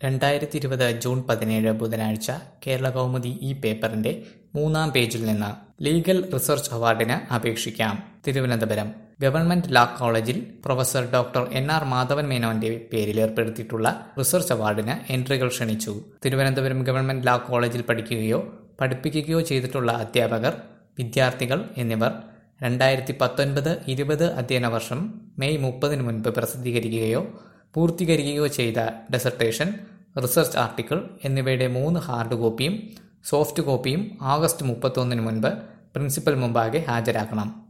രണ്ടായിരത്തി ഇരുപത് ജൂൺ പതിനേഴ് ബുധനാഴ്ച കേരളകൗമുദി ഈ പേപ്പറിന്റെ മൂന്നാം പേജിൽ നിന്ന് ലീഗൽ റിസർച്ച് അവാർഡിന് അപേക്ഷിക്കാം തിരുവനന്തപുരം ഗവൺമെന്റ് ലാ കോളേജിൽ professor doctor N R Madhavan മേനോന്റെ പേരിൽ ഏർപ്പെടുത്തിയിട്ടുള്ള റിസർച്ച് അവാർഡിന് എൻട്രികൾ ക്ഷണിച്ചു തിരുവനന്തപുരം ഗവൺമെന്റ് ലാ കോളേജിൽ പഠിക്കുകയോ പഠിപ്പിക്കുകയോ ചെയ്തിട്ടുള്ള അധ്യാപകർ വിദ്യാർത്ഥികൾ എന്നിവർ രണ്ടായിരത്തി പത്തൊൻപത് ഇരുപത് അധ്യയന വർഷം മെയ് മുപ്പതിന് മുൻപ് പ്രസിദ്ധീകരിക്കുകയോ പൂർത്തീകരിക്കുകയോ ചെയ്ത ഡെസർട്ടേഷൻ റിസർച്ച് ആർട്ടിക്കിൾ എന്നിവയുടെ മൂന്ന് ഹാർഡ് കോപ്പിയും സോഫ്റ്റ് കോപ്പിയും ആഗസ്റ്റ് മുപ്പത്തൊന്നിന് മുൻപ് പ്രിൻസിപ്പൽ മുമ്പാകെ ഹാജരാക്കണം